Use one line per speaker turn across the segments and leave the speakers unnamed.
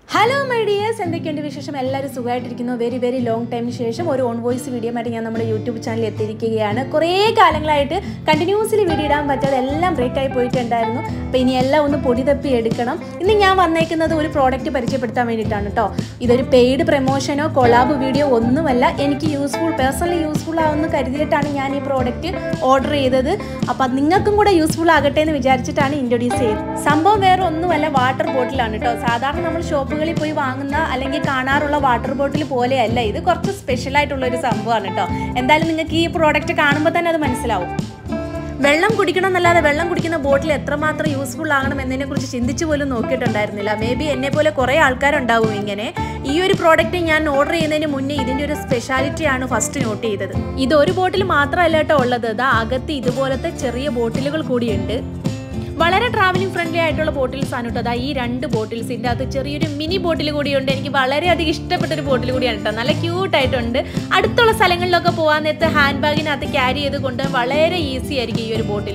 hello my dears എന്തൊക്കെയുണ്ട് വിശേഷം എല്ലാവരും സുഖമായിട്ടിരിക്കുന്നു വെരി വെരി ലോങ് ടൈമിന് ശേഷം ഒരു ഓൺ വോയിസ് വീഡിയോ ആയിട്ട് ഞാൻ നമ്മുടെ യൂട്യൂബ് ചാനലിൽ എത്തിയിരിക്കുകയാണ് കുറേ കാലങ്ങളായിട്ട് കണ്ടിന്യൂസ്ലി വീഡിയോ ഇടാൻ പറ്റാതെ എല്ലാം ബ്രേക്ക് ആയി പോയിട്ടുണ്ടായിരുന്നു അപ്പോൾ ഇനി എല്ലാം ഒന്ന് പൊടി തപ്പി എടുക്കണം ഇന്ന് ഞാൻ വന്നേക്കുന്നത് ഒരു പ്രോഡക്റ്റ് പരിചയപ്പെടുത്താൻ വേണ്ടിയിട്ടാണ് കേട്ടോ ഇതൊരു പെയ്ഡ് പ്രൊമോഷനോ കൊളാബ് വീഡിയോ ഒന്നുമല്ല എനിക്ക് യൂസ്ഫുൾ പേഴ്സണലി യൂസ്ഫുൾ ആവുമെന്ന് കരുതിയിട്ടാണ് ഞാൻ ഈ പ്രോഡക്റ്റ് ഓർഡർ ചെയ്തത് അപ്പോൾ അത് നിങ്ങൾക്കും കൂടെ യൂസ്ഫുൾ ആകട്ടെ എന്ന് വിചാരിച്ചിട്ടാണ് ഇൻട്രൊഡ്യൂസ് ചെയ്തത് സംഭവം വേറെ ഒന്നുമല്ല വാട്ടർ ബോട്ടിലാണ് കേട്ടോ സാധാരണ നമ്മൾ ഷോപ്പുകളിൽ പോയി വാങ്ങുന്ന അല്ലെങ്കിൽ കാണാറുള്ള വാട്ടർ ബോട്ടിൽ പോലെയല്ല ഇത് കുറച്ച് സ്പെഷ്യൽ ആയിട്ടുള്ള ഒരു സംഭവമാണ് കേട്ടോ എന്തായാലും നിങ്ങൾക്ക് ഈ പ്രോഡക്റ്റ് കാണുമ്പോൾ തന്നെ അത് മനസ്സിലാവും വെള്ളം കുടിക്കണം എന്നല്ലാതെ വെള്ളം കുടിക്കുന്ന ബോട്ടിൽ എത്രമാത്രം യൂസ്ഫുൾ ആകണം എന്നതിനെ കുറിച്ച് ചിന്തിച്ചു പോലും നോക്കിയിട്ടുണ്ടായിരുന്നില്ല മേ ബി എന്നെ പോലെ കുറേ ആൾക്കാരുണ്ടാവും ഇങ്ങനെ ഈ ഒരു പ്രോഡക്റ്റ് ഞാൻ ഓർഡർ ചെയ്യുന്നതിന് മുന്നേ ഇതിൻ്റെ ഒരു സ്പെഷ്യാലിറ്റിയാണ് ഫസ്റ്റ് നോട്ട് ചെയ്തത് ഇത് ഒരു ബോട്ടിൽ മാത്രമല്ല കേട്ടോ ഉള്ളത് ഇതാ അകത്ത് ഇതുപോലത്തെ ചെറിയ ബോട്ടിലുകൾ കൂടിയുണ്ട് വളരെ ട്രാവലിംഗ് ഫ്രണ്ട്ലി ആയിട്ടുള്ള ബോട്ടിൽസ് ആണ് കേട്ടോ അതാ ഈ രണ്ട് ബോട്ടിൽസ് ഇതിൻ്റെ അകത്ത് ചെറിയൊരു മിനി ബോട്ടിൽ കൂടിയുണ്ട് എനിക്ക് വളരെയധികം ഇഷ്ടപ്പെട്ട ഒരു ബോട്ടിൽ കൂടിയാണ് കേട്ടോ നല്ല ക്യൂട്ട് ആയിട്ടുണ്ട് അടുത്തുള്ള സ്ഥലങ്ങളിലൊക്കെ പോകാൻ നേരത്ത് ഹാൻഡ് ബാഗിനകത്ത് ക്യാരി ചെയ്ത് കൊണ്ട് വളരെ ഈസി ആയിരിക്കും ഈ ഒരു ബോട്ടിൽ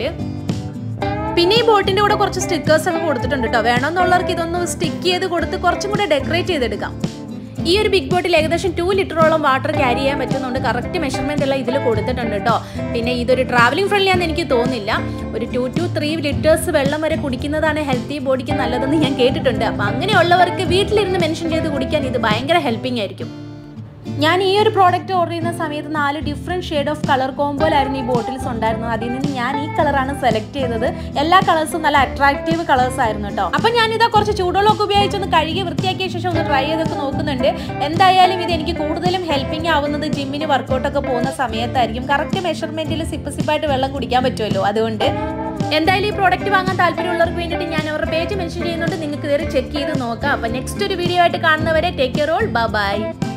പിന്നെ ഈ ബോട്ടിന്റെ കൂടെ കുറച്ച് സ്റ്റിക്കേഴ്സ് ഒക്കെ കൊടുത്തിട്ടുണ്ട് കേട്ടോ വേണമെന്നുള്ളവർക്ക് ഇതൊന്ന് സ്റ്റിക്ക് ചെയ്ത് കൊടുത്ത് കുറച്ചും കൂടെ ഡെക്കറേറ്റ് ചെയ്തെടുക്കാം ഈ ഒരു ബിഗ് ബോട്ടിൽ ഏകദേശം ടു ലിറ്ററോളം വാട്ടർ ക്യാരി ചെയ്യാൻ പറ്റുന്നുണ്ട് കറക്റ്റ് മെഷർമെന്റ് എല്ലാം ഇതിൽ കൊടുത്തിട്ടുണ്ട് കേട്ടോ പിന്നെ ഇതൊരു ട്രാവലിംഗ് ഫ്രണ്ട്ലി ആണെന്ന് എനിക്ക് തോന്നുന്നില്ല ഒരു ടു ടു ത്രീ ലിറ്റേഴ്സ് വെള്ളം വരെ കുടിക്കുന്നതാണ് ഹെൽത്തി ബോഡിക്ക് നല്ലതെന്ന് ഞാൻ കേട്ടിട്ടുണ്ട് അപ്പം അങ്ങനെയുള്ളവർക്ക് വീട്ടിലിരുന്ന് മെൻഷൻ ചെയ്ത് കുടിക്കാൻ ഇത് ഭയങ്കര ഹെൽപ്പിംഗ് ആയിരിക്കും ഞാൻ ഈ ഒരു പ്രോഡക്റ്റ് ഓർഡർ ചെയ്യുന്ന സമയത്ത് നാല് ഡിഫറെൻറ്റ് ഷെയ്ഡ് ഓഫ് കളർ കോമ്പോയിലായിരുന്നു ഈ ബോട്ടിൽസ് ഉണ്ടായിരുന്നത് അതിൽ നിന്ന് ഞാൻ ഈ കളറാണ് സെലക്ട് ചെയ്തത് എല്ലാ കളേഴ്സും നല്ല അട്രാക്റ്റീവ് കളേഴ്സ് ആയിരുന്നു കേട്ടോ അപ്പം ഞാനിതാ കുറച്ച് ചൂടുവെള്ളമൊക്കെ ഉപയോഗിച്ചൊന്ന് കഴുകി വൃത്തിയാക്കിയ ശേഷം ഒന്ന് ട്രൈ ചെയ്തൊക്കെ നോക്കുന്നുണ്ട് എന്തായാലും ഇത് എനിക്ക് കൂടുതലും ഹെൽപ്പിംഗ് ആവുന്നത് ജിമ്മിന് വർക്കൗട്ടൊക്കെ പോകുന്ന സമയത്തായിരിക്കും കറക്റ്റ് മെഷർമെൻറ്റിൽ സിപ്പ് സിപ്പായിട്ട് വെള്ളം കുടിക്കാൻ പറ്റുമല്ലോ അതുകൊണ്ട് എന്തായാലും ഈ പ്രോഡക്റ്റ് വാങ്ങാൻ താല്പര്യമുള്ളവർക്ക് വേണ്ടിയിട്ട് ഞാൻ അവരുടെ പേജ് മെൻഷൻ ചെയ്യുന്നുണ്ട് നിങ്ങൾക്ക് കയറി ചെക്ക് ചെയ്ത് നോക്കാം അപ്പം നെക്സ്റ്റ് ഒരു വീഡിയോ ആയിട്ട് കാണുന്നവരെ ടേക്ക് കെയർ ഓൾ ബൈ